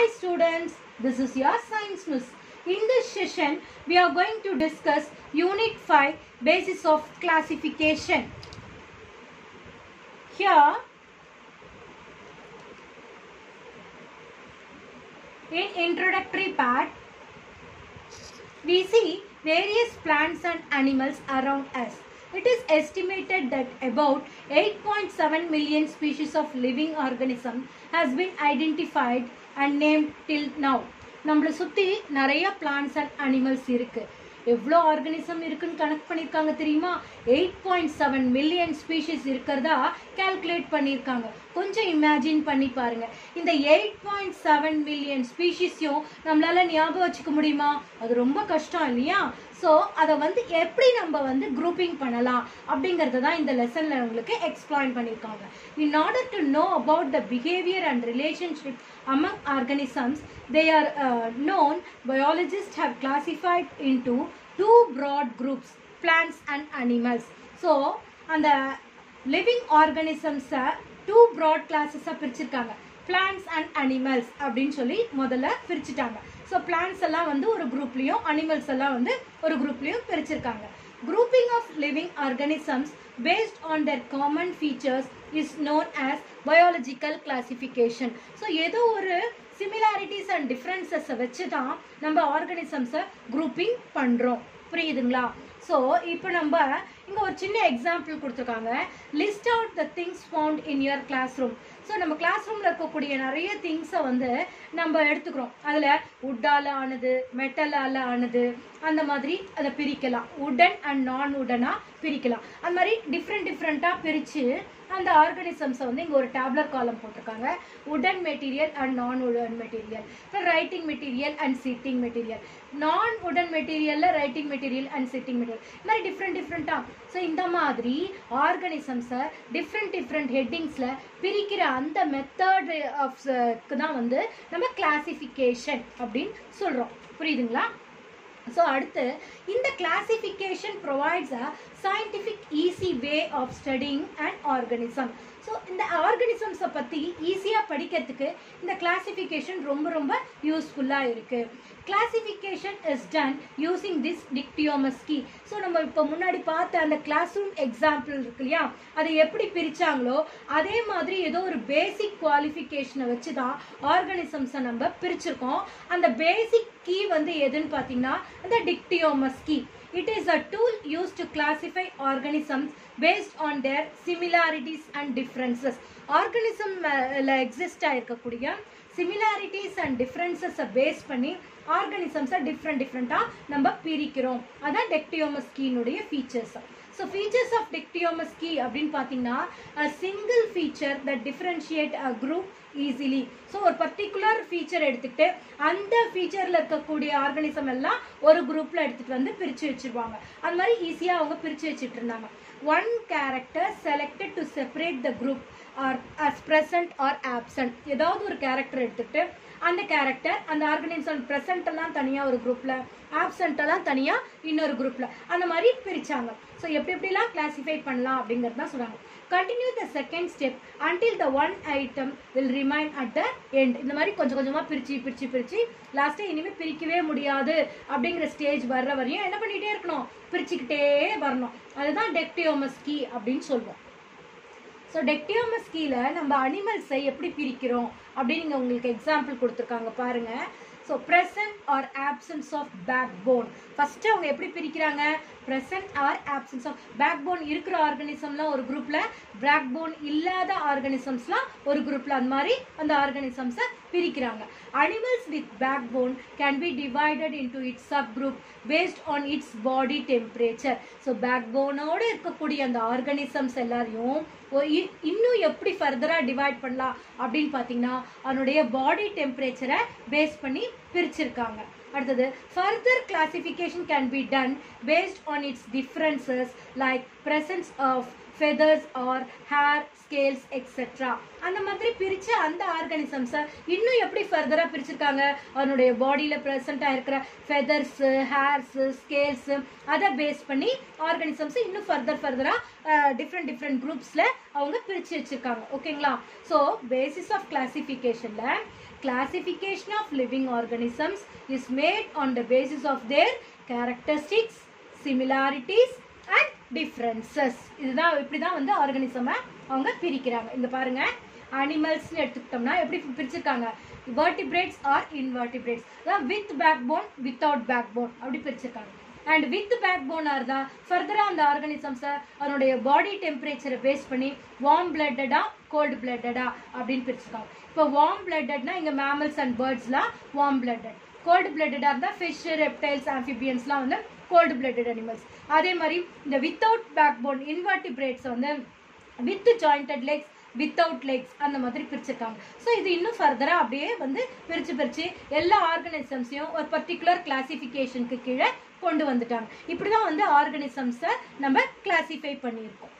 Hi students, this is your science miss. In this session, we are going to discuss Unit 5 Basis of Classification. Here, in introductory part, we see various plants and animals around us. It is estimated that about 8.7 million species of living organism has been identified and named till now. நம்மளை சுற்றி நிறைய plans and animals இருக்கு எவ்வளோ organism இருக்குன்னு கணக்கு பண்ணியிருக்காங்க தெரியுமா eight point seven million species இருக்கிறதா கால்குலேட் பண்ணியிருக்காங்க கொஞ்சம் இமேஜின் பண்ணி பாருங்க இந்த எயிட் பாயிண்ட் செவன் மில்லியன் ஸ்பீஷிஸையும் நம்மளால ஞாபகம் வச்சுக்க முடியுமா அது ரொம்ப கஷ்டம் இல்லையா ஸோ அதை வந்து எப்படி நம்ம வந்து குரூப்பிங் பண்ணலாம் அப்படிங்கிறத தான் இந்த லெசனில் உங்களுக்கு எக்ஸ்பிளைன் பண்ணியிருக்காங்க in order to know about the behaviour and relationship among organisms they are uh, known biologists have classified into two broad groups plants and animals so அந்த லிவிங் ஆர்கானிசம்ஸை டூ ப்ராட் கிளாஸஸாக பிரிச்சிருக்காங்க பிளான்ஸ் அண்ட் அனிமல்ஸ் அப்படின்னு சொல்லி முதல்ல பிரிச்சுட்டாங்க so plans எல்லாம் வந்து ஒரு குரூப்லேயும் அனிமல்ஸ் எல்லாம் வந்து ஒரு குரூப்லேயும் பிரிச்சிருக்காங்க grouping of living organisms based on their common features is known as biological classification so ஏதோ ஒரு similarities அண்ட் டிஃப்ரென்சஸை வச்சு தான் நம்ம ஆர்கானிசம்ஸை குரூப்பிங் பண்ணுறோம் புரியுதுங்களா ஸோ இப்போ நம்ம இங்கே ஒரு சின்ன எக்ஸாம்பிள் கொடுத்துருக்காங்க list out the things found in your classroom so நம்ம கிளாஸ் ரூமில் இருக்கக்கூடிய நிறைய திங்ஸை வந்து நம்ம எடுத்துக்கிறோம் அதில் உட்டால் ஆனது மெட்டலால் ஆனது அந்த மாதிரி அதை பிரிக்கலாம் உடன் அண்ட் நான் உடனாக பிரிக்கலாம் அந்த மாதிரி டிஃப்ரெண்ட் டிஃப்ரெண்ட்டாக பிரித்து அந்த ஆர்கானிசம்ஸை வந்து இங்கே ஒரு டேப்லர் காலம் போட்டிருக்காங்க உடன் மெட்டீரியல் அண்ட் நான் உடன் மெட்டீரியல் இப்போ writing material and sitting material non wooden மெட்டீரியலில் writing material and sitting material இந்த மாதிரி டிஃப்ரெண்ட் டிஃப்ரெண்ட்டாக ஸோ இந்த மாதிரி ஆர்கானிசம்ஸை டிஃப்ரெண்ட் டிஃப்ரெண்ட் ஹெட்டிங்ஸில் பிரிக்கிற அந்த மெத்தட் ஆஃப்க்கு தான் வந்து நம்ம கிளாசிஃபிகேஷன் அப்படின்னு சொல்கிறோம் புரியுதுங்களா ஸோ அடுத்து இந்த classification provides a scientific easy way of studying and organism so இந்த ஆர்கனிசம்ஸை பற்றி ஈஸியாக படிக்கிறதுக்கு இந்த கிளாசிஃபிகேஷன் ரொம்ப ரொம்ப யூஸ்ஃபுல்லாக இருக்குது classification is done using this dichotomous key so நம்ம இப்போ முன்னாடி பார்த்த அந்த கிளாஸ் ரூம் எக்ஸாம்பிள் இருக்கு இல்லையா அதை எப்படி பிரித்தாங்களோ அதே மாதிரி ஏதோ ஒரு பேசிக் குவாலிஃபிகேஷனை வச்சு தான் ஆர்கானிசம்ஸை நம்ம பிரிச்சிருக்கோம் அந்த பேசிக் கீ வந்து எதுன்னு பார்த்தீங்கன்னா அந்த dichotomous key It is a tool used to classify organisms based on their similarities and differences. ஆர்கனிசம்ல எக்ஸிஸ்ட் ஆயிருக்கக்கூடிய சிமிலாரிட்டிஸ் அண்ட் டிஃப்ரென்சஸை பேஸ் பண்ணி ஆர்கனிசம்ஸை டிஃப்ரெண்ட் டிஃப்ரெண்ட்டாக நம்ம பிரிக்கிறோம் அதான் டெக்டியோமஸ்கியினுடைய features so features of dichotomous key அப்படின்னு பார்த்தீங்கன்னா single feature that differentiate a group easily so ஒரு பர்டிகுலர் ஃபீச்சர் எடுத்துக்கிட்டு அந்த ஃபீச்சரில் இருக்கக்கூடிய ஆர்கனிசம் எல்லாம் ஒரு குரூப்பில் எடுத்துகிட்டு வந்து பிரித்து வச்சுருவாங்க அந்த மாதிரி ஈஸியாக அவங்க பிரித்து வச்சுட்டு இருந்தாங்க one character selected to separate the group or as present or absent ஏதாவது ஒரு கேரக்டர் எடுத்துக்கிட்டு அந்த கேரக்டர் அந்த ஆர்கனைசேஷன் ப்ரெசன்ட் எல்லாம் தனியாக ஒரு குரூப்பில் ஆப்சண்ட் எல்லாம் தனியாக இன்னொரு குரூப்பில் அந்த மாதிரி பிரித்தாங்க ஸோ எப்படி எப்படிலாம் கிளாஸிஃபை பண்ணலாம் அப்படிங்கிறது தான் சொல்கிறாங்க continue the second step until the one item will remain at the end இந்த மாதிரி கொஞ்சம் கொஞ்சமாக பிரித்து பிரித்து பிரித்து லாஸ்ட்டாக இனிமேல் பிரிக்கவே முடியாது அப்படிங்கிற ஸ்டேஜ் வர்ற வரையும் என்ன பண்ணிகிட்டே இருக்கணும் பிரிச்சுக்கிட்டே வரணும் அதுதான் டெக்டியோமஸ்கி அப்படின்னு சொல்லுவோம் ஸோ டெக்டியோமஸ்கியில் நம்ம அனிமல்ஸை எப்படி பிரிக்கிறோம் அப்படின்னு உங்களுக்கு எக்ஸாம்பிள் கொடுத்துருக்காங்க பாருங்கள் so present or absence of backbone first அவங்க எப்படி பிரிக்கிறாங்க present or absence of backbone இருக்கிற ஆர்கனிசம்லாம் ஒரு குரூப்பில் பேக் போன் இல்லாத ஆர்கனிசம்ஸ்லாம் ஒரு குரூப்பில் அந்த மாதிரி அந்த ஆர்கனிசம்ஸை பிரிக்கிறாங்க animals with backbone can be divided into its subgroup based on its body temperature so பேக் போனோடு இருக்கக்கூடிய அந்த ஆர்கனிசம்ஸ் எல்லாரையும் இன்னும் எப்படி ஃபர்தராக டிவைட் பண்ணலாம் அப்படின்னு பார்த்தீங்கன்னா அதனுடைய பாடி டெம்பரேச்சரை பேஸ் பண்ணி பிரிச்சிருக்காங்க அடுத்தது further classification can be done based on its differences like presence of feathers or hair scales etcetera அந்த மாதிரி பிரித்து அந்த ஆர்கானிசம்ஸை இன்னும் எப்படி ஃபர்தராக பிரிச்சிருக்காங்க அதனுடைய பாடியில் ப்ரெசண்ட்டாக இருக்கிற ஃபெதர்ஸு ஹேர்ஸு ஸ்கேல்ஸு அதை பேஸ் பண்ணி ஆர்கானிசம்ஸை இன்னும் ஃபர்தர் ஃபர்தராக டிஃப்ரெண்ட் டிஃப்ரெண்ட் குரூப்ஸில் அவங்க பிரித்து வச்சுருக்காங்க ஓகேங்களா ஸோ பேசிஸ் ஆஃப் கிளாசிஃபிகேஷனில் classification of living organisms is made on the basis of their characteristics similarities and differences இதுதான் இப்படி தான் வந்து ஆர்கனிசமை அவங்க பிரிக்கிறாங்க இந்த பாருங்க அனிமல்ஸ்னு எடுத்துக்கிட்டோம்னா எப்படி பிரிச்சிருக்காங்க vertebrates ஆர் invertebrates அதாவது with backbone without backbone அப்படி பிரிச்சிருக்காங்க அண்ட் வித் பேக் போனாக இருந்தால் ஃபர்தராக அந்த ஆர்கானிசம்ஸை அதனுடைய பாடி டெம்பரேச்சரை பேஸ் பண்ணி வார்ம் பிளட்டடா கோல்டு பிளட்டடா அப்படின்னு பிரிச்சிருக்காங்க இப்போ வார்ம் பிளட்டட்னா இங்கே மேமல்ஸ் அண்ட் பேர்ட்ஸ்லாம் வார்ம் பிளட்டட் கோல்டு பிளட்டடாக இருந்தால் ஃபிஷ் ரெப்டைல்ஸ் ஆம்பிபியன்ஸ்லாம் வந்து கோல்டு பிளட்டட் அனிமல்ஸ் அதே மாதிரி இந்த வித்தவுட் பேக் போன் இன்வெர்டிபிரேட்ஸ் வந்து with jointed legs without legs அந்த மாதிரி பிரிச்சிருக்காங்க ஸோ இது இன்னும் ஃபர்தராக அப்படியே வந்து பிரித்து பிரித்து எல்லா ஆர்கனிசம்ஸையும் ஒரு பர்டிகுலர் கிளாசிஃபிகேஷனுக்கு கீழே கொண்டு வந்துட்டாங்க இப்படி தான் வந்து ஆர்கனிசம்ஸை நம்ம கிளாசிஃபை பண்ணியிருக்கோம்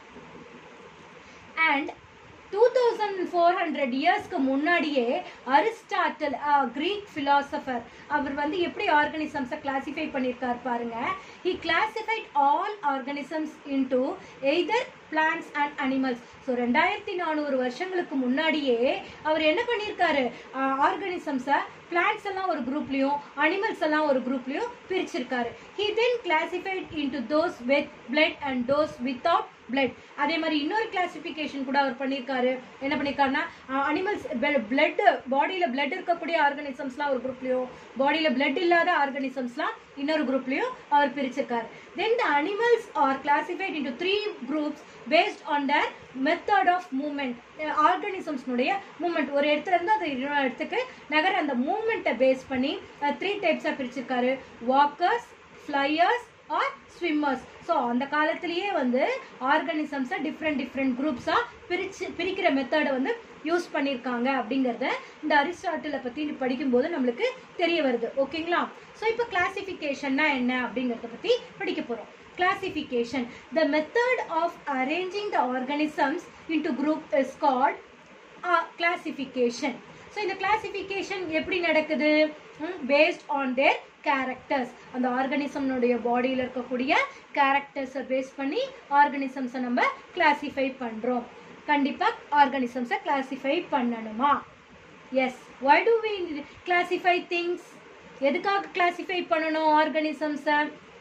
and two thousand four hundred இயர்ஸ்க்கு முன்னாடியே அரிஸ்டாட்டல் கிரீக் ஃபிலாசபர் அவர் வந்து எப்படி ஆர்கனிசம்ஸை கிளாசிஃபை பண்ணியிருக்கார் பாருங்க he classified all organisms into either plants and animals so ரெண்டாயிரத்தி நானூறு வருஷங்களுக்கு முன்னாடியே அவர் என்ன பண்ணியிருக்காரு ஆர்கனிசம்ஸை பிளான்ஸ் எல்லாம் ஒரு குரூப்லையும் அனிமல்ஸ் எல்லாம் ஒரு குரூப்லையும் பிரிச்சிருக்காரு he then classified into those with blood and those without blood அதே மாதிரி இன்னொரு கிளாசிஃபிகேஷன் கூட அவர் பண்ணியிருக்காரு என்ன பண்ணியிருக்காருன்னா அனிமல்ஸ் பிளட் பாடியில் பிளட் இருக்கக்கூடிய ஆர்கனிசம்ஸ்லாம் ஒரு குரூப்லையும் பாடியில் பிளட் இல்லாத ஆர்கனிசம்ஸ்லாம் இன்னொரு குரூப்லையும் அவர் பிரிச்சிருக்காரு then the animals are classified into three groups based on the method of movement ஆர்கனிசம்ஸ்னுடைய மூமெண்ட் ஒரு இடத்துல இருந்து அது இன்னொரு இடத்துக்கு நகர அந்த மூமெண்ட்டை பேஸ் பண்ணி த்ரீ டைப்ஸாக பிரிச்சிருக்காரு walkers flyers or swimmers so அந்த காலத்திலேயே வந்து ஆர்கனிசம்ஸை டிஃப்ரெண்ட் டிஃப்ரெண்ட் குரூப்ஸாக பிரிச்சு பிரிக்கிற மெத்தடை வந்து யூஸ் பண்ணியிருக்காங்க அப்படிங்கிறத இந்த அரிஸ்டாட்டிலை பற்றி படிக்கும்போது நம்மளுக்கு தெரிய வருது ஓகேங்களா ஸோ இப்போ கிளாசிஃபிகேஷன்னா என்ன அப்படிங்கிறத பற்றி படிக்க போகிறோம் classification the method of arranging the organisms into group is called uh, classification so இந்த கிளாசிஃபிகேஷன் எப்படி நடக்குது பேஸ்ட் ஆன் தேர் கேரக்டர்ஸ் அந்த ஆர்கனிசம்னுடைய பாடியில் இருக்கக்கூடிய கேரக்டர்ஸை பேஸ் பண்ணி ஆர்கனிசம்ஸை நம்ம கிளாசிஃபை பண்ணுறோம் கண்டிப்பாக ஆர்கனிசம்ஸை கிளாசிஃபை பண்ணணுமா yes why do we classify things எதுக்காக கிளாசிஃபை பண்ணணும் ஆர்கனிசம்ஸை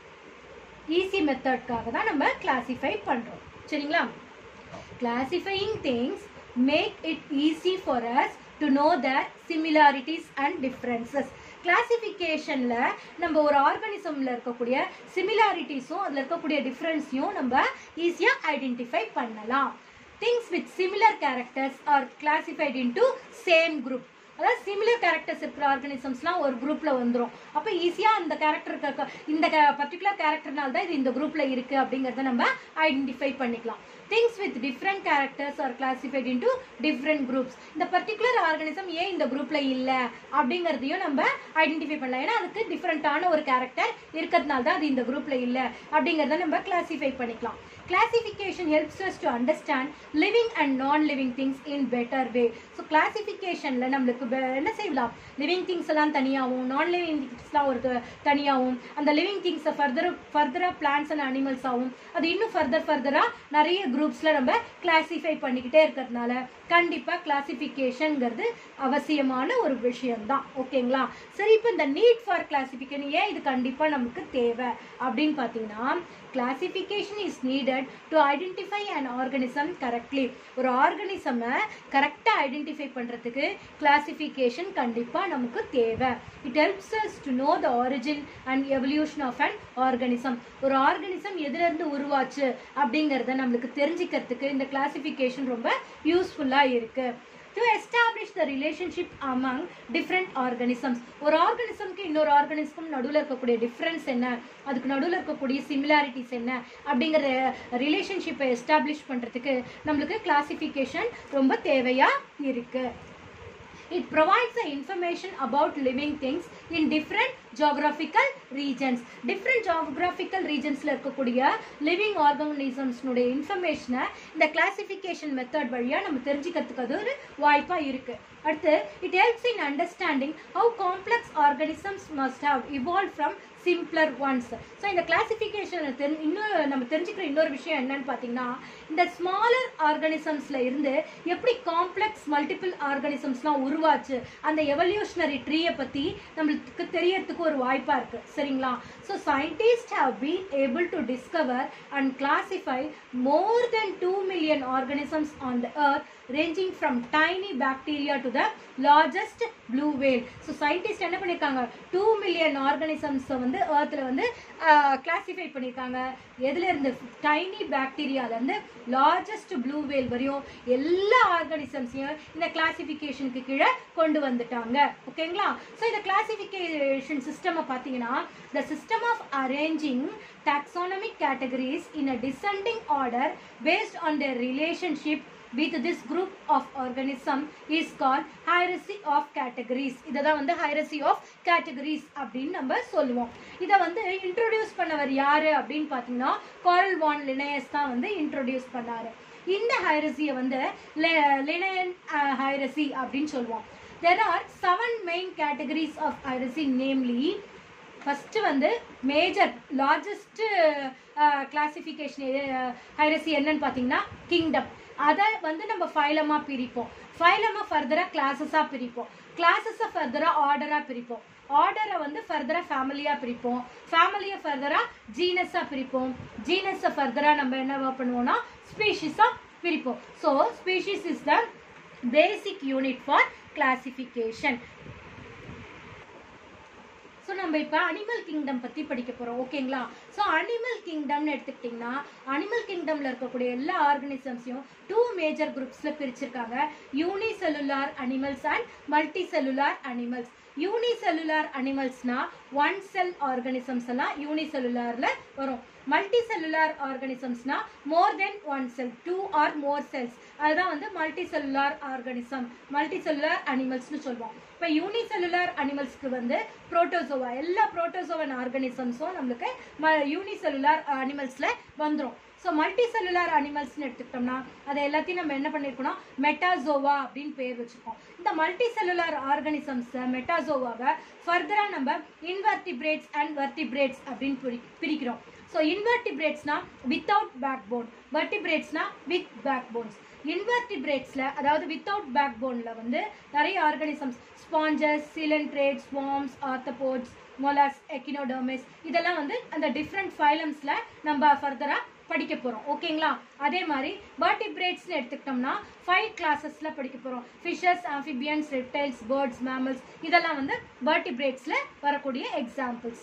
ஈஸி மெத்தட்காக தான் நம்ம கிளாசிஃபை பண்ணுறோம் சரிங்களா classifying things make it easy for us to know the similarities and differences கிளாசிஃபிகேஷனில் நம்ம ஒரு ஆர்கானிசமில் இருக்கக்கூடிய சிமிலாரிட்டிஸும் அதில் இருக்கக்கூடிய டிஃப்ரென்ஸையும் நம்ம ஈஸியாக ஐடென்டிஃபை பண்ணலாம் things with similar characters are classified into same group அதாவது சிமிலர் கேரக்டர்ஸ் இருக்கிற ஆர்கனிசம்ஸ்லாம் ஒரு குரூப்பில் வந்துடும் அப்போ ஈஸியாக அந்த கேரக்டருக்கு இந்த பர்டிகுலர் கேரக்டர்னால தான் இது இந்த குரூப்பில் இருக்குது அப்படிங்கிறத நம்ம ஐடென்டிஃபை பண்ணிக்கலாம் things with different characters are classified into different groups இந்த பர்டிகுலர் ஆர்கனிசம் ஏன் இந்த குரூப்பில் இல்லை அப்படிங்கிறதையும் நம்ம ஐடென்டிஃபை பண்ணலாம் ஏன்னா அதுக்கு டிஃப்ரெண்ட்டான ஒரு கேரக்டர் இருக்கிறதுனால தான் அது இந்த குரூப்பில் இல்லை அப்படிங்கிறத நம்ம கிளாசிஃபை பண்ணிக்கலாம் classification helps us to understand living and non living things in better way so கிளாசிஃபிகேஷனில் நம்மளுக்கு be- என்ன செய்யலாம் லிவிங் திங்ஸ் எல்லாம் தனியாகவும் நான் லிவிங் திங்ஸ்லாம் ஒரு த- தனியாகவும் அந்த லிவிங் திங்ஸை ஃபர்தர் ஃபர்தராக பிளான்ஸ் அண்ட் அனிமல்ஸாகவும் அது இன்னும் ஃபர்தர் ஃபர்தராக நிறைய குரூப்ஸில் நம்ம கிளாசிஃபை பண்ணிக்கிட்டே இருக்கிறதுனால கண்டிப்பாக கிளாசிஃபிகேஷனுங்கிறது அவசியமான ஒரு விஷயம்தான் ஓகேங்களா சரி இப்போ இந்த நீட் ஃபார் கிளாசிஃபிகேஷன் ஏன் இது கண்டிப்பாக நமக்கு தேவை அப்படின்னு பார்த்தீங்கன்னா classification is needed to identify and organism correctly ஒரு ஆர்கனிசமை கரெக்டாக ஐடென்டிஃபை பண்ணுறதுக்கு கிளாசிஃபிகேஷன் கண்டிப்பாக நமக்கு தேவை it helps us to know the origin and evolution of an organism ஒரு ஆர்கனிசம் எதுலேருந்து உருவாச்சு அப்படிங்கிறத நம்மளுக்கு தெரிஞ்சுக்கிறதுக்கு இந்த கிளாசிஃபிகேஷன் ரொம்ப யூஸ்ஃபுல்லாக இருக்குது to establish the relationship among different organisms ஒரு ஆர்கனிசம்க்கு இன்னொரு ஆர்கனிசம் நடுவில் இருக்கக்கூடிய டிஃப்ரென்ஸ் என்ன அதுக்கு நடுவில் இருக்கக்கூடிய சிமிலாரிட்டிஸ் என்ன அப்படிங்கிற ரிலேஷன்ஷிப்பை எஸ்டாப்ளிஷ் பண்ணுறதுக்கு நம்மளுக்கு கிளாசிஃபிகேஷன் ரொம்ப தேவையாக இருக்குது It provides the information about living things in different geographical regions. Different geographical regionsல இருக்கக்கூடிய living organismsனுடைய இன்ஃபர்மேஷனை இந்த கிளாசிஃபிகேஷன் மெத்தட் வழியாக நம்ம தெரிஞ்சுக்கிறதுக்கு அது ஒரு வாய்ப்பாக இருக்கு அடுத்து it helps in understanding how complex organisms must have evolve from simpler ones so இந்த கிளாசிஃபிகேஷன் தெரி இன்னும் நம்ம தெரிஞ்சுக்கிற இன்னொரு விஷயம் என்னன்னு பார்த்தீங்கன்னா இந்த ஸ்மாலர் ஆர்கானிசம்ஸில் இருந்து எப்படி காம்ப்ளெக்ஸ் மல்டிபிள் ஆர்கானிசம்ஸ்லாம் உருவாச்சு அந்த எவல்யூஷனரி ட்ரீயை பற்றி நம்மளுக்கு தெரியறதுக்கு ஒரு வாய்ப்பாக இருக்குது சரிங்களா so scientist have been able to discover and classify more than two million organisms on the earth ranging from tiny bacteria to the largest blue whale so scientist என்ன பண்ணியிருக்காங்க டூ மில்லியன் ஆர்கானிசம்ஸை வந்து ஏர்த்தில் வந்து கிளாசிஃபை பண்ணியிருக்காங்க எதுல இருந்து tiny பாக்டீரியாலேருந்து largest blue whale வரையும் எல்லா ஆர்கானிசம்ஸையும் இந்த கிளாசிஃபிகேஷனுக்கு கீழே கொண்டு வந்துட்டாங்க ஓகேங்களா ஸோ இந்த கிளாசிஃபிகேஷன் சிஸ்டமை பார்த்தீங்கன்னா the system of arranging taxonomic categories in a descending order based on their relationship with this group of organism is called hierarchy of categories இதை தான் வந்து hierarchy of categories அப்படின்னு நம்ம சொல்லுவோம் இதை வந்து இன்ட்ரோடியூஸ் பண்ணவர் யாரு அப்படின்னு பார்த்தீங்கன்னா காரல் வான் லினயஸ் தான் வந்து இன்ட்ரோடியூஸ் பண்ணாரு இந்த ஹைரசியை வந்து லினயன் ஹைரசி அப்படின்னு சொல்லுவோம் there are seven main categories of hierarchy namely first வந்து மேஜர் லார்ஜஸ்ட் கிளாசிஃபிகேஷன் ஹைரசி என்னன்னு பார்த்தீங்கன்னா கிங்டம் அதை வந்து நம்ம ஃபைலமாக பிரிப்போம் ஃபைலமாக ஃபர்தராக கிளாஸஸாக பிரிப்போம் கிளாஸஸை ஃபர்தராக ஆர்டராக பிரிப்போம் ஆர்டரை வந்து ஃபர்தராக ஃபேமிலியாக பிரிப்போம் ஃபேமிலியை ஃபர்தராக ஜீனஸாக பிரிப்போம் ஜீனஸை ஃபர்தராக நம்ம என்ன பண்ணுவோம்னா ஸ்பீஷிஸாக பிரிப்போம் so species is the basic unit for classification so நம்ம இப்போ அனிமல் கிங்டம் பற்றி படிக்க போகிறோம் ஓகேங்களா ஸோ அனிமல் கிங்டம்னு எடுத்துக்கிட்டிங்கன்னா அனிமல் கிங்டமில் இருக்கக்கூடிய எல்லா ஆர்கனிசம்ஸையும் டூ மேஜர் குரூப்ஸில் பிரிச்சிருக்காங்க unicellular animals and multicellular animals unicellular அனிமல்ஸ்னா ஒன் செல் ஆர்கனிசம்ஸ் எல்லாம் யூனிசெல்லுலாரில் வரும் மல்டி செல்லுலார் ஆர்கனிசம்ஸ்னா more than one cell two or more cells அதுதான் வந்து multicellular organism multicellular அனிமல்ஸ்னு சொல்லுவோம் இப்போ யூனிசெல்லுலார் அனிமல்ஸ்க்கு வந்து புரோட்டோசோவா எல்லா புரோட்டோசோவன் ஆர்கனிசம்ஸும் நம்மளுக்கு ம யூனிசெல்லுலார் அனிமல்ஸில் வந்துடும் ஸோ மல்டி செல்லுலார் அனிமல்ஸ்னு எடுத்துக்கிட்டோம்னா அதை எல்லாத்தையும் நம்ம என்ன பண்ணியிருக்கோம்னா மெட்டாசோவா அப்படின்னு பேர் வச்சுருக்கோம் இந்த மல்டி செல்லுலார் ஆர்கனிசம்ஸை மெட்டாசோவாவை ஃபர்தராக நம்ம இன்வெர்டிபிரேட்ஸ் அண்ட் வெர்டிபிரேட்ஸ் அப்படின்னு பிரி பிரிக்கிறோம் ஸோ இன்வெர்டிபிரேட்ஸ்னா வித்தவுட் பேக் போன் வெர்டிபிரேட்ஸ்னா வித் பேக் போன்ஸ் இன்வெர்டிபிரேட்ஸில் அதாவது வித்தவுட் பேக் போனில் வந்து நிறைய organisms sponges coelenterate worms arthropods molluscs echinoderms இதெல்லாம் வந்து அந்த டிஃப்ரெண்ட் ஃபைலம்ஸில் நம்ம ஃபர்தராக படிக்க போகிறோம் ஓகேங்களா அதே மாதிரி வர்டிபிரேட்ஸ்னு எடுத்துக்கிட்டோம்னா ஃபைவ் கிளாஸஸில் படிக்க போகிறோம் fishes amphibians reptiles birds mammals இதெல்லாம் வந்து வர்டிபிரேட்ஸில் வரக்கூடிய examples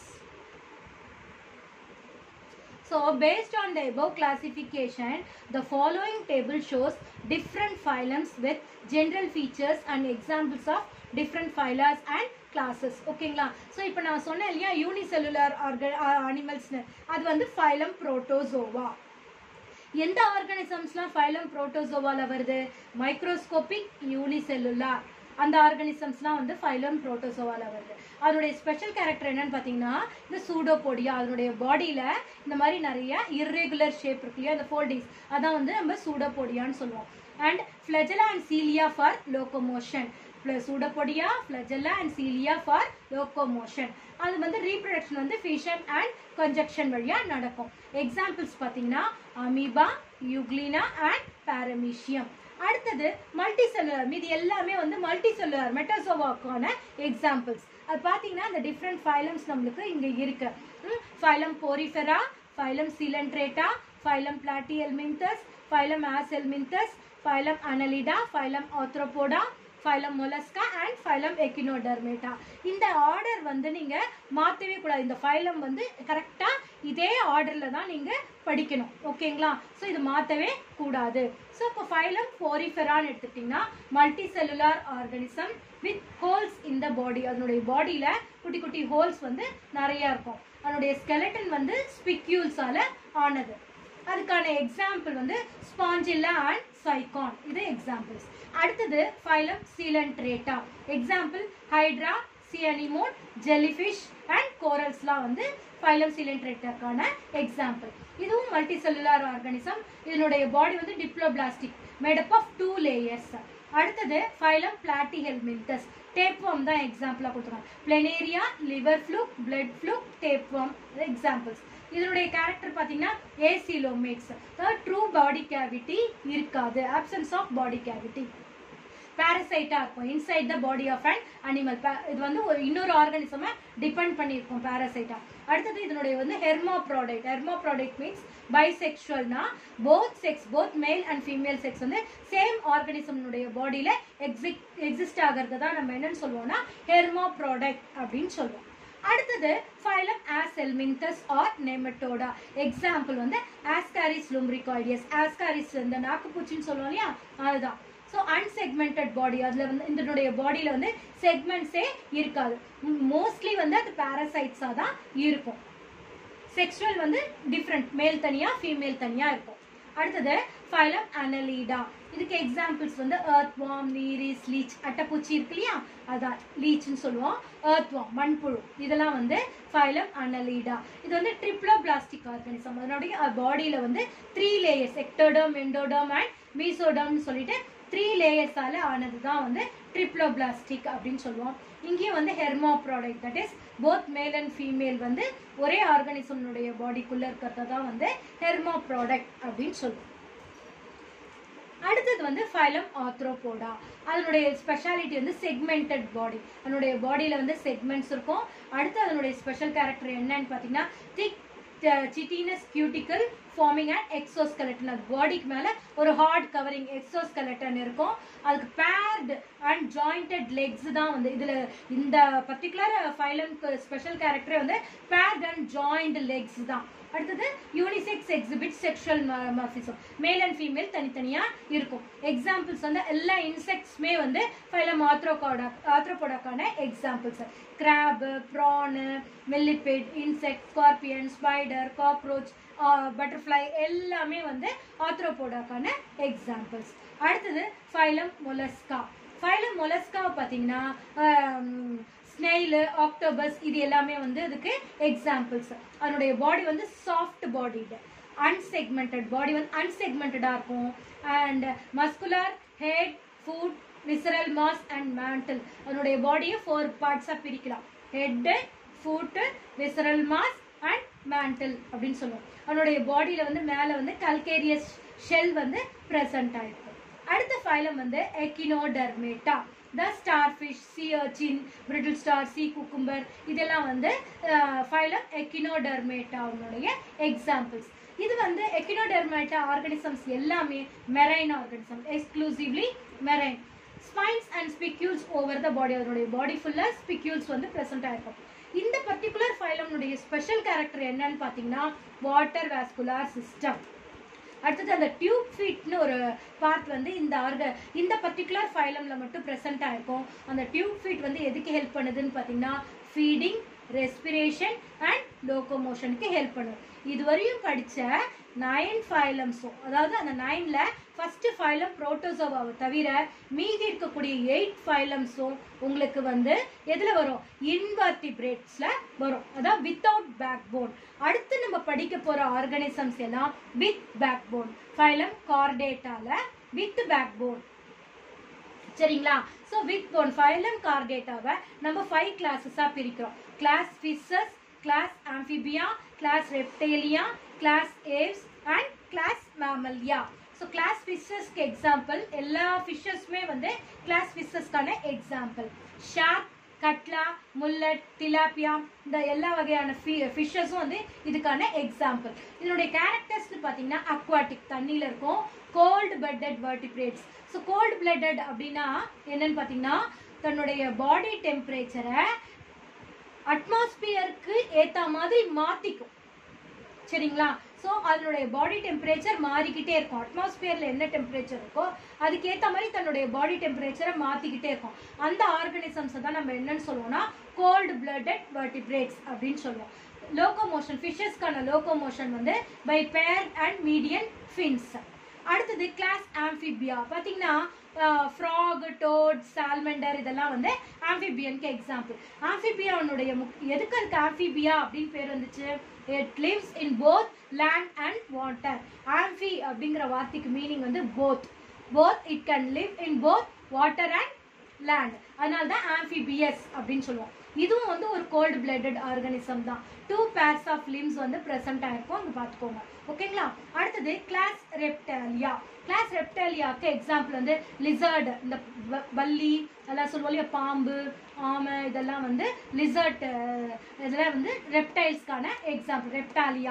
So, based on the above classification, the following table shows different phylums with general features and examples of different phyla and classes. ஓகேங்களா ஸோ இப்போ நான் சொன்னேன் இல்லையா யூனிசெல்லுலார் ஆர்க அனிமல்ஸ்னு அது வந்து ஃபைலம் புரோட்டோசோவா எந்த ஆர்கானிசம்ஸ்லாம் ஃபைலம் புரோட்டோசோவால வருது மைக்ரோஸ்கோபிக் யூனிசெல்லுலார் அந்த ஆர்கானிசம்ஸ்லாம் வந்து ஃபைலம் புரோட்டோசோவால வருது அதனுடைய ஸ்பெஷல் கேரக்டர் என்னன்னு பார்த்தீங்கன்னா இந்த சூடோபோடியா அதனுடைய பாடியில் இந்த மாதிரி நிறைய இர்ரெகுலர் ஷேப் இருக்கு இல்லையா அந்த ஃபோல்டிங்ஸ் அதான் வந்து நம்ம சூடோபோடியான்னு சொல்லுவோம் and flagella and cilia for locomotion pseudopodia flagella and cilia for locomotion அது வந்து ரீப்ரொடக்ஷன் வந்து ஃபிஷன் அண்ட் கன்ஜக்ஷன் வழியாக நடக்கும் எக்ஸாம்பிள்ஸ் பார்த்தீங்கன்னா அமீபா யூக்ளினா அண்ட் பாரமீஷியம் அடுத்தது மல்டி செல்லுலர் மீது எல்லாமே வந்து மல்டி செல்லுலர் மெட்டாசோவாக்கான எக்ஸாம்பிள்ஸ் அது பார்த்தீங்கன்னா இந்த டிஃப்ரெண்ட் ஃபைலம்ஸ் நம்மளுக்கு இங்கே இருக்கு phylum porifera phylum coelenterata phylum platyhelminthes phylum aschelminthes phylum annelida phylum arthropoda phylum mollusca and phylum echinodermata இந்த ஆர்டர் வந்து நீங்கள் மாற்றவே கூடாது இந்த ஃபைலம் வந்து கரெக்டாக இதே ஆர்டரில் தான் நீங்கள் படிக்கணும் ஓகேங்களா ஸோ இது மாற்றவே கூடாது ஸோ இப்போ ஃபைலம் போரிஃபெரான்னு எடுத்துக்கிட்டிங்கன்னா multicellular organism with holes இந்த பாடி அதனுடைய பாடியில் குட்டி குட்டி ஹோல்ஸ் வந்து நிறையா இருக்கும் அதனுடைய ஸ்கெலட்டன் வந்து ஸ்பிக்யூல்ஸால் ஆனது அதுக்கான எக்ஸாம்பிள் வந்து ஸ்பாஞ்சில்லா அண்ட் சைகான் இது எக்ஸாம்பிள்ஸ் அடுத்தது phylum Coelenterata example hydra sea anemone jellyfish and கோரல்ஸ்லாம் வந்து ஃபைலம் சீலன்ட்ரேட்டாக்கான எக்ஸாம்பிள் இதுவும் மல்டி செல்லுலார் ஆர்கானிசம் இதனுடைய பாடி வந்து diploblastic made up of two layers அடுத்தது ஃபைலம் பிளாட்டிஹெல்மின்தஸ் டேப்வம் டேப்வார்ம் தான் எக்ஸாம்பிளாக கொடுத்துருக்காங்க Planaria liver fluke blood fluke tapeworm examples இதனுடைய கேரக்டர் பார்த்தீங்கன்னா ஏசிலோமேட்ஸ் அதாவது ட்ரூ பாடி கேவிட்டி இருக்காது ஆப்சன்ஸ் ஆஃப் பாடி கேவிட்டி பேரசைட்டா இருக்கும் inside the body of an animal இது வந்து ஒரு இன்னொரு ஆர்கானிசமை டிபெண்ட் பண்ணியிருக்கும் பேரசைட்டா அடுத்தது இதனுடைய வந்து hermaphrodite hermaphrodite means பைசெக்சுவல்னா both sex both male and female sex வந்து சேம் ஆர்கானிசம்னுடைய பாடியில எக்ஸிக் எக்ஸிஸ்ட் ஆகிறது தான் நம்ம என்னன்னு சொல்லுவோம்னா ஹெர்மா ப்ராடக்ட் அப்படின்னு சொல்லுவோம் அடுத்தது phylum aschelminthes or nematoda example வந்து ஆஸ்காரிஸ் லும்ரிகாய்டியஸ் ஆஸ்காரிஸ் இந்த நாக்குப்பூச்சின்னு சொல்லுவோம் இல்லையா அதுதான் ஸோ அன்செக்மெண்டட் பாடி அதில் வந்து இதனுடைய பாடியில் வந்து செக்மெண்ட்ஸே இருக்காது மோஸ்ட்லி வந்து அது பேரசைட்ஸாக தான் இருக்கும் செக்ஷுவல் வந்து டிஃப்ரெண்ட் மேல் தனியாக ஃபீமேல் தனியாக இருக்கும் அடுத்தது ஃபைலம் அனலீடா இதுக்கு எக்ஸாம்பிள்ஸ் வந்து எர்த் வாம் நீரிஸ் லீச் அட்டைப்பூச்சி இருக்கு இல்லையா அதான் லீச்னு சொல்லுவோம் எர்த் வாம் மண்புழு இதெல்லாம் வந்து ஃபைலம் அனலீடா இது வந்து ட்ரிப்ளோபிளாஸ்டிக் ஆர்கானிசம் அதனுடைய பாடியில் வந்து three layers ectoderm endoderm and மீசோடர்ம்னு சொல்லிட்டு த்ரீ லேயர்ஸால ஆனது தான் வந்து ட்ரிப்ளோபிளாஸ்டிக் அப்படின்னு சொல்லுவோம் இங்கேயும் வந்து hermaphrodite that is both male and female வந்து ஒரே ஆர்கானிசம்னுடைய பாடிக்குள்ள இருக்கிறத தான் வந்து ஹெர்மோ ப்ராடக்ட் அப்படின்னு சொல்லுவோம் அடுத்தது வந்து ஃபைலம் ஆத்ரோபோடா அதனுடைய ஸ்பெஷாலிட்டி வந்து செக்மெண்டட் பாடி அதனுடைய பாடியில் வந்து செக்மெண்ட்ஸ் இருக்கும் அடுத்து அதனுடைய ஸ்பெஷல் கேரக்டர் என்னன்னு பார்த்தீங்கன்னா thick chitinous cuticle forming and exoskeleton அது பாடிக்கு மேலே ஒரு ஹார்ட் கவரிங் எக்ஸோஸ்கெலட்டன் இருக்கும் அதுக்கு பேர்டு அண்ட் ஜாயிண்டட் லெக்ஸ் தான் வந்து இதில் இந்த பர்டிகுலர் ஃபைலம்க்கு ஸ்பெஷல் கேரக்டரே வந்து பேர்ட் அண்ட் ஜாயிண்ட் லெக்ஸ் தான் அடுத்தது யூனிசெக்ஸ் எக்ஸிபிட் செக்ஷுவல் மர்ஃபிசம் மேல் அண்ட் ஃபீமேல் தனித்தனியாக இருக்கும் எக்ஸாம்பிள்ஸ் வந்து எல்லா இன்செக்ட்ஸ்மே வந்து ஃபைலம் ஆத்ரோகோடா ஆத்ரோபோடாக்கான examples crab prawn millipede insect scorpion spider cockroach butterfly எல்லாமே வந்து ஆத்ரோபோடாக்கான எக்ஸாம்பிள்ஸ் அடுத்தது ஃபைலம் மொலஸ்கா ஃபைலம் மொலஸ்காவை பார்த்தீங்கன்னா ஸ்னெயிலு ஆக்டோபஸ் இது எல்லாமே வந்து அதுக்கு எக்ஸாம்பிள்ஸ் அதனுடைய பாடி வந்து சாஃப்ட் பாடிடு அன்செக்மெண்டட் பாடி வந்து அன்செக்மெண்டடாக இருக்கும் அண்ட் muscular head foot visceral mass and mantle அதனுடைய பாடியை ஃபோர் பார்ட்ஸாக பிரிக்கலாம் head foot visceral mass and mantle அப்படின்னு சொல்லுவோம் அதனுடைய பாடியில் வந்து மேலே வந்து கல்கேரியஸ் ஷெல் வந்து ப்ரெசன்ட் ஆயிருக்கும் அடுத்த ஃபைலம் வந்து echinodermata the starfish sea urchin brittle star sea cucumber இதெல்லாம் வந்து ஃபைலம் எக்கினோடர்மேட்டாவுடைய எக்ஸாம்பிள்ஸ் இது வந்து எக்கினோடர்மேட்டா ஆர்கானிசம்ஸ் எல்லாமே marine organism exclusively marine spines and spicules over the body அதனுடைய பாடி ஃபுல்லாக ஸ்பிக்யூல்ஸ் வந்து ப்ரெசென்ட் ஆயிருக்கும் இந்த பர்டிகுலர் ஃபைலம்னுடைய ஸ்பெஷல் கேரக்டர் என்னன்னு பார்த்தீங்கன்னா வாட்டர் வாஸ்குலார் சிஸ்டம் அடுத்தது அந்த டியூப் ஃபீட்னு ஒரு பார்ட் வந்து இந்த ஆர்க இந்த பர்டிகுலர் ஃபைலமில் மட்டும் ப்ரெசென்ட் ஆயிருக்கும் அந்த டியூப் ஃபீட் வந்து எதுக்கு ஹெல்ப் பண்ணுதுன்னு பார்த்தீங்கன்னா ஃபீடிங் ரெஸ்பிரேஷன் அண்ட் லோகோமோஷனுக்கு ஹெல்ப் பண்ணும் இதுவரையும் படித்த நைன் ஃபைலம்ஸும் அதாவது அந்த நைனில் ஃபஸ்ட்டு ஃபைலம் புரோட்டோசோவாவை தவிர மீதி இருக்கக்கூடிய எயிட் ஃபைலம்ஸும் உங்களுக்கு வந்து எதில் வரும் இன்வர்டிபிரேட்ஸில் வரும் அதாவது வித்தவுட் பேக் போன் அடுத்து நம்ம படிக்க போகிற ஆர்கானிசம்ஸ் எல்லாம் வித் பேக் போன் ஃபைலம் கார்டேட்டாவில் வித் பேக் போன் சரிங்களா ஸோ வித் போன் ஃபைலம் கார்டேட்டாவை நம்ம ஃபைவ் கிளாஸஸாக பிரிக்கிறோம் class fishes class amphibia class reptilia class aves and class mammalia so class ஃபிஷஸ்க்கு எக்ஸாம்பிள் எல்லா ஃபிஷ்ஷஸ்மே வந்து கிளாஸ் ஃபிஷஸ்க்கான example shark catla mullet tilapia இந்த எல்லா வகையான ஃபிஷ்ஷஸும் வந்து இதுக்கான எக்ஸாம்பிள் இதனுடைய கேரக்டர்ஸ்னு பார்த்தீங்கன்னா அக்வாட்டிக் தண்ணியில் இருக்கும் cold blooded vertebrates so cold blooded அப்படின்னா என்னன்னு பார்த்தீங்கன்னா தன்னுடைய பாடி டெம்பரேச்சரை அட்மாஸ்பியருக்கு ஏற்ற மாதிரி மாற்றிக்கும் சரிங்களா ஸோ அதனுடைய பாடி டெம்பரேச்சர் மாறிக்கிட்டே இருக்கும் அட்மாஸ்பியரில் என்ன டெம்பரேச்சர் இருக்கோ அதுக்கேற்ற மாதிரி தன்னுடைய பாடி டெம்பரேச்சரை மாற்றிக்கிட்டே இருக்கும் அந்த ஆர்கனிசம்ஸை தான் நம்ம என்னன்னு சொல்லுவோம்னா கோல்டு பிளட்டட் வெர்டிபிரேட்ஸ் அப்படின்னு சொல்லுவோம் லோகோமோஷன் ஃபிஷஸ்க்கான லோகோமோஷன் வந்து by pair and median fins அடுத்தது கிளாஸ் ஆம்ஃபிபியா பார்த்தீங்கன்னா ஃப்ராக் டோட் சால்மெண்டர் இதெல்லாம் வந்து ஆம்ஃபிபியனுக்கு எக்ஸாம்பிள் ஆம்ஃபிபியானுடைய முக் எதுக்கு அதுக்கு ஆம்ஃபிபியா அப்படின்னு பேர் வந்துச்சு it lives in both land and water amphi அப்படிங்கிற வார்த்தைக்கு மீனிங் வந்து both both it can live in both water and land அதனால தான் ஆம்பிபியஸ் அப்படின்னு சொல்லுவோம் இதுவும் வந்து ஒரு கோல்டு பிளட்டட் ஆர்கானிசம் தான் டூ பேர்ஸ் ஆஃப் லிம்ஸ் வந்து ப்ரெசென்ட் ஆயிருக்கும் அங்கே பார்த்துக்கோங்க ஓகேங்களா அடுத்தது கிளாஸ் ரெப்டாலியா கிளாஸ் ரெப்டாலியாக்கு எக்ஸாம்பிள் வந்து லிசர்டு இந்த வ- வள்ளி அதெல்லாம் சொல்லுவோம் இல்லையா பாம்பு ஆமை இதெல்லாம் வந்து லிசர்ட் இதெல்லாம் வந்து ரெப்டைல்ஸ்க்கான எக்ஸாம்பிள் ரெப்டாலியா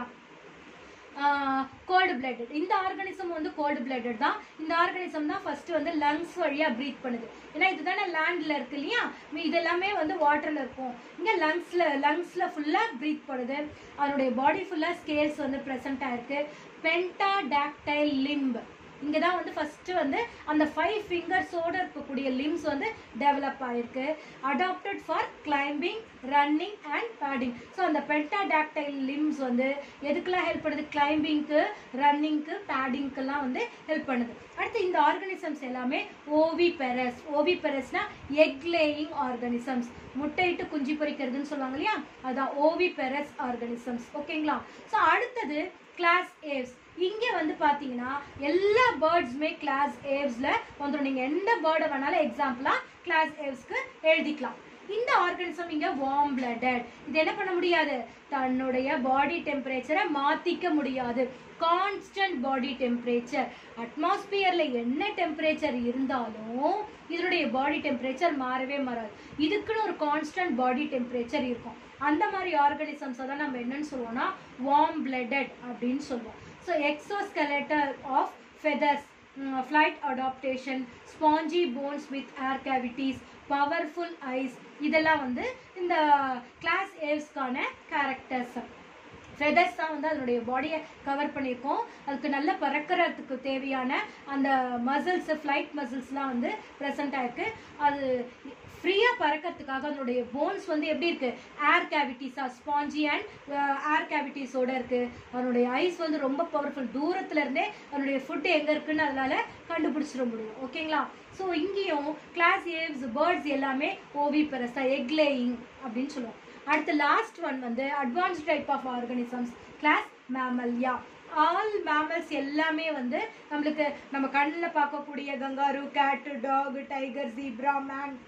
கோல்டு பிளட்டட் இந்த ஆர்கானிசம் வந்து கோல்டு பிளட்டட் தான் இந்த ஆர்கானிசம் தான் ஃபர்ஸ்ட் வந்து லங்ஸ் வழியா ப்ரீத் பண்ணுது ஏன்னா இதுதானே லேண்ட்ல இருக்கு இல்லையா மீ- இது எல்லாமே வந்து வாட்டர்ல இருக்கும் இங்க லங்ஸ்ல லங்ஸ்ல ஃபுல்லா ப்ரீத் பண்ணுது அதனுடைய பாடி ஃபுல்லா ஸ்கேல்ஸ் வந்து ப்ரெசென்ட் ஆயிருக்கு பென்டாடாக்டைல் லிம்ப் இங்கே தான் வந்து ஃபர்ஸ்ட் வந்து அந்த ஃபைவ் ஃபிங்கர்ஸோட இருக்கக்கூடிய லிம்ஸ் வந்து டெவலப் ஆயிருக்கு adapted for climbing running and paddling so அந்த பென்டாடாக்டைல் லிம்ஸ் வந்து எதுக்கெல்லாம் ஹெல்ப் பண்ணுது கிளைம்பிங்க்கு ரன்னிங்க்கு பேடிங்க்கெல்லாம் வந்து ஹெல்ப் பண்ணுது அடுத்து இந்த ஆர்கானிசம்ஸ் எல்லாமே ஓவி பெரஸ் ஓவி பெரஸ்னா எக் லேயிங் ஆர்கானிசம்ஸ் முட்டையிட்டு குஞ்சு பொரிக்கிறதுன்னு சொல்லுவாங்க இல்லையா அதான் ஓவி பெரஸ் ஆர்கானிசம்ஸ் ஓகேங்களா ஸோ அடுத்தது கிளாஸ் ஏவ்ஸ் இங்கே வந்து பார்த்தீங்கன்னா எல்லா பேர்ட்ஸுமே கிளாஸ் ஏவ்ஸில் வந்துடும் நீங்கள் எந்த பேர்டை வேணாலும் எக்ஸாம்பிளாக கிளாஸ் ஏவ்ஸ்க்கு எழுதிக்கலாம் இந்த ஆர்கானிசம் இங்க வார்ம் blooded இது என்ன பண்ண முடியாது தன்னுடைய பாடி டெம்பரேச்சரை மாத்திக்க முடியாது கான்ஸ்டன்ட் பாடி டெம்பரேச்சர் அட்மாஸ்பியர்ல என்ன டெம்பரேச்சர் இருந்தாலும் இதனுடைய பாடி டெம்பரேச்சர் மாறவே மாறாது இதுக்குன்னு ஒரு கான்ஸ்டன்ட் பாடி டெம்பரேச்சர் இருக்கும் அந்த மாதிரி ஆர்கானிசம்ஸ் தான் நம்ம என்னன்னு சொல்லுவோம்னா வார்ம் blooded அப்படின்னு சொல்லுவோம் so exoskeletal of feathers flight adaptation spongy bones with air cavities powerful eyes இதெல்லாம் வந்து இந்த கிளாஸ் ஏவ்ஸ்க்கான கேரக்டர்ஸ் ஃபெதர்ஸ் தான் வந்து அதனுடைய பாடியை கவர் பண்ணியிருக்கோம் அதுக்கு நல்ல பறக்கிறதுக்கு தேவையான அந்த மசில்ஸ் ஃப்ளைட் மசில்ஸ்லாம் வந்து ப்ரெசென்ட் ஆயிருக்கு அது ஃப்ரீயாக பறக்கிறதுக்காக அதனுடைய போன்ஸ் வந்து எப்படி இருக்கு ஏர் கேவிட்டிஸாக ஸ்பாஞ்சி அண்ட் ஏர் கேவிட்டிஸோட இருக்கு அதனுடைய ஐஸ் வந்து ரொம்ப பவர்ஃபுல் தூரத்துல இருந்தே அதனுடைய ஃபுட் எங்க இருக்குன்னு அதனால கண்டுபிடிச்சிட முடியும் ஓகேங்களா ஸோ இங்கேயும் கிளாஸ் ஏவ்ஸ் பேர்ட்ஸ் எல்லாமே ஓவி பெரஸா எக் லேயிங் அப்படின்னு சொல்லுவோம் அடுத்து லாஸ்ட் ஒன் வந்து advance type of organisms class mammalia all mammals எல்லாமே வந்து நம்மளுக்கு நம்ம கண்ணில் பார்க்கக்கூடிய கங்காரு கேட்டு டாக் டைகர் ஜீப்ரா மேன்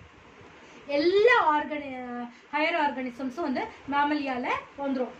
எல்லா ஆர்கனி ஹையர் ஆர்கானிசம்ஸும் வந்து மேமலியால வந்துடும்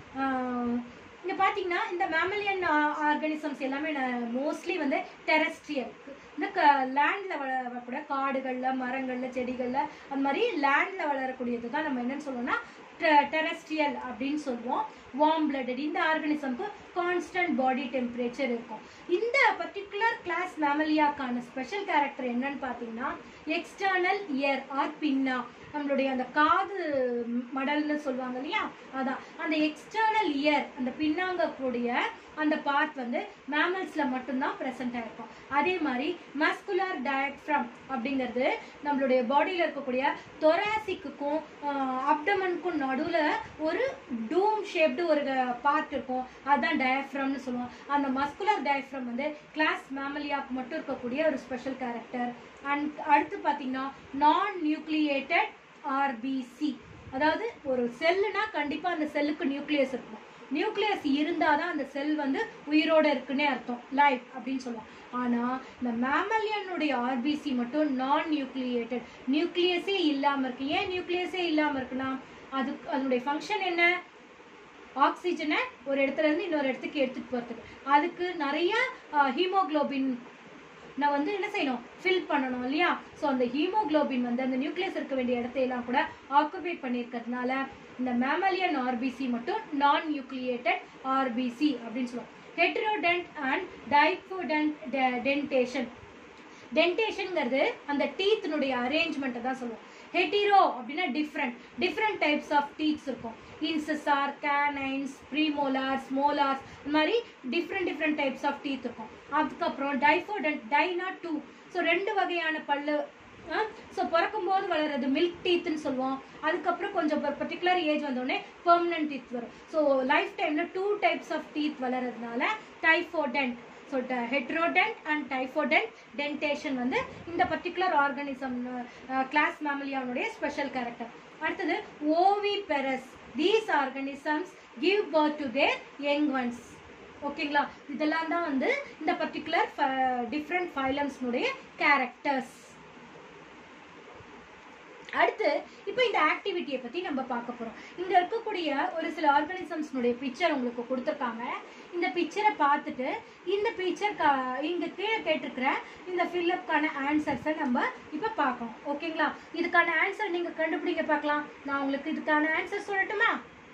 இங்க பாத்தீங்கன்னா இந்த மேமலியன் ஆர்கானிசம்ஸ் எல்லாமே மோஸ்ட்லி வந்து டெரஸ்ட்ரியல் இந்த லேண்ட்ல வளரக்கூடிய காடுகள்ல மரங்கள்ல செடிகள்ல அந்த மாதிரி லேண்ட்ல வளரக்கூடியது தான் நம்ம என்னன்னு சொல்லுவோம்னா டெரஸ்ட்ரியல் அப்படின்னு சொல்லுவோம் வார்ம் blooded இந்த ஆர்கானிசம்க்கு கான்ஸ்டன்ட் பாடி டெம்பரேச்சர் இருக்கும் இந்த பர்டிகுலர் கிளாஸ் மேமலியாக்கான ஸ்பெஷல் கேரக்டர் என்னன்னு பார்த்தீங்கன்னா எக்ஸ்டர்னல் இயர் ஆர் பின்னா நம்மளுடைய அந்த காது மடல்னு சொல்லுவாங்க இல்லையா அதான் அந்த எக்ஸ்டர்னல் இயர் அந்த பின்னாங்கக்கூடிய அந்த பார்ட் வந்து மேமல்ஸ்ல மட்டும்தான் ப்ரெசென்ட் ஆயிருக்கும் அதே மாதிரி மஸ்குலர் டயக்ஃப்ரம் அப்படிங்கிறது நம்மளுடைய பாடியில இருக்கக்கூடிய தொராசிக்குக்கும் அப்டமனுக்கும் நடுவுல ஒரு டூம் ஷேப்டு ஒரு பார்ட் இருக்கும் அதுதான் டயஃப்ரம்னு சொல்லுவோம் அந்த மஸ்குலர் டயஃப்ரம் வந்து கிளாஸ் மேமலியாக்கு மட்டும் இருக்கக்கூடிய ஒரு ஸ்பெஷல் கேரக்டர் அண்ட் அடுத்து பார்த்தீங்கன்னா நான் நியூக்ளியேட்டட் ஆர்பிசி அதாவது ஒரு செல்லுனா கண்டிப்பா அந்த செல்லுக்கு நியூக்ளியஸ் இருக்கும் நியூக்ளியஸ் இருந்தாதான் அந்த செல் வந்து உயிரோட இருக்குன்னே அர்த்தம் லைஃப் அப்படின்னு சொல்லுவோம் ஆனா இந்த மேமலியனுடைய ஆர்பிசி மட்டும் நான் நியூக்ளியேட்டட் நியூக்ளியஸே இல்லாம இருக்கு ஏன் நியூக்ளியஸே இல்லாம இருக்குன்னா அது அதனுடைய ஃபங்க்ஷன் என்ன ஆக்சிஜனை ஒரு இடத்துல இருந்து இன்னொரு இடத்துக்கு எடுத்துட்டு போறதுக்கு அதுக்கு நிறைய ஹீமோகுளோபின் நான் வந்து என்ன செய்யணும் ஃபில் பண்ணணும் இல்லையா ஸோ அந்த ஹீமோகுளோபின் வந்து அந்த நியூக்ளியஸ் இருக்க வேண்டிய இடத்தையெல்லாம் கூட ஆக்குபை பண்ணியிருக்கிறதுனால இந்த மேமலியன் ஆர்பிசி மட்டும் நான் நியூக்ளியேட்டட் ஆர்பிசி அப்படின்னு சொல்லுவோம் ஹெட்ரோடென்ட் அண்ட் டைஃபோடென்ட் டென்டேஷன் டென்டேஷன்ங்கிறது அந்த டீத்தினுடைய அரேஞ்ச்மெண்ட்டை தான் சொல்லுவோம் ஹெட்டிரோ அப்படின்னா different different types of teeths இருக்கும் இன்சசார் கேனைன்ஸ் ப்ரீமோலார்ஸ் மோலார்ஸ் இந்த மாதிரி different different types of teeth இருக்கும் அதுக்கப்புறம் டைஃபோடன்ட் டைனா டூ ஸோ ரெண்டு வகையான பல்லு ஸோ பிறக்கும்போது வளர்றது மில்க் டீத்னு சொல்லுவோம் அதுக்கப்புறம் கொஞ்சம் பர்டிகுலர் ஏஜ் வந்தோடனே பெர்மனன்ட் டீத் வரும் ஸோ லைஃப் டைமில் டூ டைப்ஸ் ஆஃப் டீத் வளர்றதுனால diphyodont so heterodont and diphyodont dentition வந்து இந்த பர்டிகுலர் ஆர்கானிசம் கிளாஸ் மேமலியானுடைய ஸ்பெஷல் கேரக்டர் அடுத்தது oviparous these organisms give birth to their young ones ஓகேங்களா இதெல்லாம் தான் வந்து இந்த பர்டிகுலர் டிஃப்ரெண்ட் ஃபைலம்ஸ்னுடைய கேரக்டர்ஸ் அடுத்து இப்போ இந்த ஆக்டிவிட்டியை பத்தி நம்ம பார்க்க போறோம் இங்க இருக்கக்கூடிய ஒரு சில ஆர்கானிசம்ஸ்னுடைய பிக்சர் உங்களுக்கு கொடுத்துருக்காங்க இந்த பிக்சரை பார்த்துட்டு இந்த பிக்சர் இங்க கீழே கேட்டிருக்கிற இந்த ஃபில்லப்கான ஆன்சர்ஸை நம்ம இப்போ பார்க்கணும் ஓகேங்களா இதுக்கான ஆன்சர் நீங்க கண்டுபிடிங்க பார்க்கலாம் நான் உங்களுக்கு இதுக்கான ஆன்சர் சொல்லட்டுமா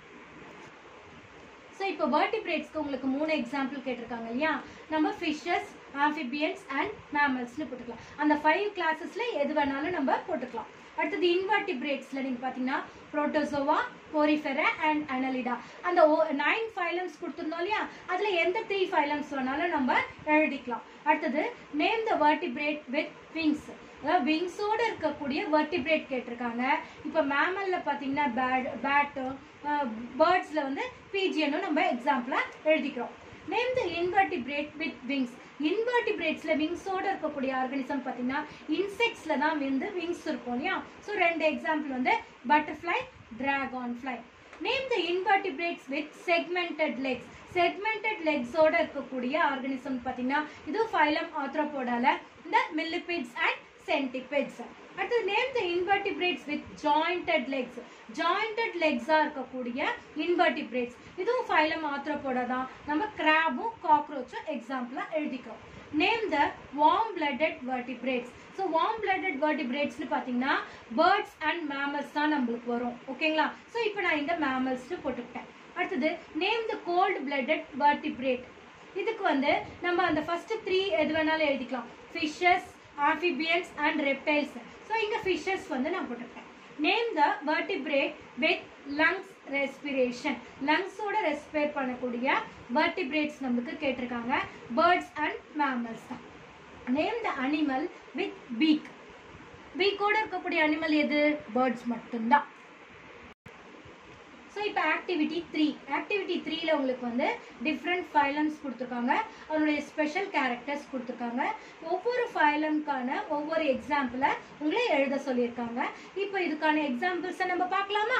ஸோ இப்போ வேர்டிபிரேட்ஸ்க்கு உங்களுக்கு மூணு எக்ஸாம்பிள் கேட்டிருக்காங்க இல்லையா நம்ம ஃபிஷஸ் ஆம்பிபியன்ஸ் அண்ட் மேமல்ஸ்னு போட்டுக்கலாம் அந்த ஃபைவ் கிளாஸஸ்ல எது வேணாலும் நம்ம போட்டுக்கலாம் அடுத்தது இன்வெர்டிபிரேட்ஸ்ல நீங்க பாத்தீங்கன்னா புரோட்டோசோவா போரிஃபெரா அண்ட் அனலிடா அந்த நைன் ஃபைலம்ஸ் கொடுத்துருந்தோம் இல்லையா அதுல எந்த த்ரீ ஃபைலம்ஸ் வேணாலும் நம்ம எழுதிக்கலாம் அடுத்தது name the vertebrate with wings அதாவது விங்ஸோட இருக்கக்கூடிய வெர்டிபிரேட் கேட்டிருக்காங்க இப்போ மேமல்ல பார்த்தீங்கன்னா பேட் பேட்டு பேர்ட்ஸ்ல வந்து பிஜியனும் நம்ம எக்ஸாம்பிளா எழுதிக்கிறோம் name the invertebrate with wings இன்வெர்டிபிரேட்ஸ்ல விங்ஸோட இருக்கக்கூடிய ஆர்கானிசம் பார்த்தீங்கன்னா இன்செக்ட்ஸ்ல தான் வந்து விங்ஸ் இருக்கும் இல்லையா ஸோ ரெண்டு எக்ஸாம்பிள் வந்து butterfly dragonfly name the invertebrates with segmented legs segmented லெக்ஸோட இருக்கக்கூடிய ஆர்கானிசம் பார்த்தீங்கன்னா இது ஃபைலம் ஆத்ரோபோடால இந்த மில்லிபிட்ஸ் அண்ட் சென்டிபிட்ஸ் அடுத்தது name the invertebrates with jointed legs jointed லெக்ஸா இருக்கக்கூடிய இன்வெர்டிபிரேட்ஸ் இதுவும் ஃபைலம் ஆத்ரோபோடா தான் நம்ம கிராபும் காக்ரோச்சும் எக்ஸாம்பிளா எழுதிக்கிறோம் name the warm blooded vertebrates so warm blooded வெர்டிபிரேட்ஸ்னு பார்த்தீங்கன்னா பேர்ட்ஸ் அண்ட் மேமல்ஸ் தான் நம்மளுக்கு வரும் ஓகேங்களா ஸோ இப்போ நான் இந்த மேமல்ஸ்னு போட்டுக்கிட்டேன் அடுத்தது name the cold blooded vertebrate இதுக்கு வந்து நம்ம அந்த ஃபர்ஸ்ட் த்ரீ எது வேணாலும் எழுதிக்கலாம் fishes amphibians and reptiles so இங்கே ஃபிஷஸ் வந்து நான் போட்டிருக்கேன் name the vertebrate with lungs respiration லங்ஸோட ரெஸ்பிரேட் பண்ணக்கூடிய வெர்டிபிரேட்ஸ் நம்மளுக்கு கேட்டிருக்காங்க பேர்ட்ஸ் அண்ட் மேமல்ஸ் தான் name the animal with beak பீக்கோட இருக்கக்கூடிய அனிமல் எது பேர்ட்ஸ் மட்டும்தான் ஸோ இப்போ ஆக்டிவிட்டி த்ரீ ஆக்டிவிட்டி த்ரீல உங்களுக்கு வந்து டிஃப்ரெண்ட் ஃபைலம்ஸ் கொடுத்துருக்காங்க அதனுடைய ஸ்பெஷல் கேரக்டர்ஸ் கொடுத்துருக்காங்க ஒவ்வொரு ஃபைலம்க்கான ஒவ்வொரு எக்ஸாம்பிளை உங்களை எழுத சொல்லியிருக்காங்க இப்போ இதுக்கான எக்ஸாம்பிள்ஸை நம்ம பார்க்கலாமா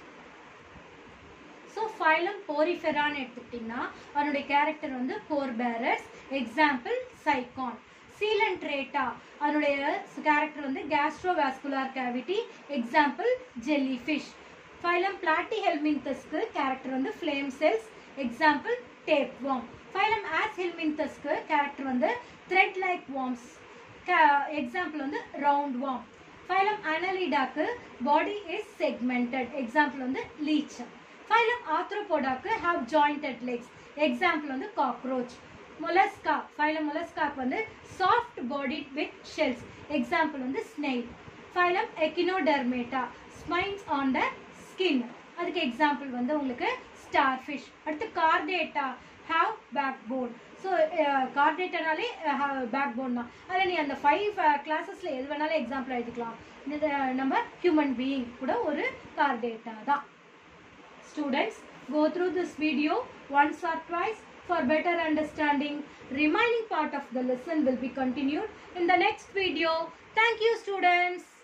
ஸோ ஃபைலம் போரிஃபெரான்னு எடுத்துக்கிட்டிங்கன்னா அதனுடைய கேரக்டர் வந்து pore bearers example sycon coelenterata அதனுடைய கேரக்டர் வந்து gastrovascular cavity example jellyfish phylum பிளாட்டி ஹெல்மின்தஸ்க்கு கேரக்டர் வந்து flame cells example tapeworm phylum ஆஸ் ஹெல்மின்தஸ்க்கு கேரக்டர் வந்து த்ரெட் லைக் வார்ம்ஸ் எக்ஸாம்பிள் வந்து ரவுண்ட் வார்ம் ஃபைலம் அனலிடாக்கு பாடி இஸ் செக்மெண்டட் எக்ஸாம்பிள் வந்து லீச் ஃபைலம் ஆத்ரோபோடாக்கு ஹாவ் ஜாயிண்டட் லெக்ஸ் எக்ஸாம்பிள் வந்து காக்ரோச் மொலஸ்கா ஃபைலம் மொலஸ்காக்கு வந்து soft body with shells example வந்து snail phylum echinodermata spines on the skin அதுக்கு example வந்து உங்களுக்கு ஸ்டார் ஃபிஷ் அடுத்து chordata have backbone so கார்டேட்டானாலே பேக் போன் தான் அதில் நீ அந்த ஃபைவ் கிளாஸஸில் எது வேணாலும் எக்ஸாம்பிள் எழுதிக்கலாம் இது நம்ம ஹியூமன் பீயிங் கூட ஒரு கார்டேட்டா தான் Students, go through this video once or twice for better understanding. Remaining part of the lesson will be continued in the next video. Thank you students.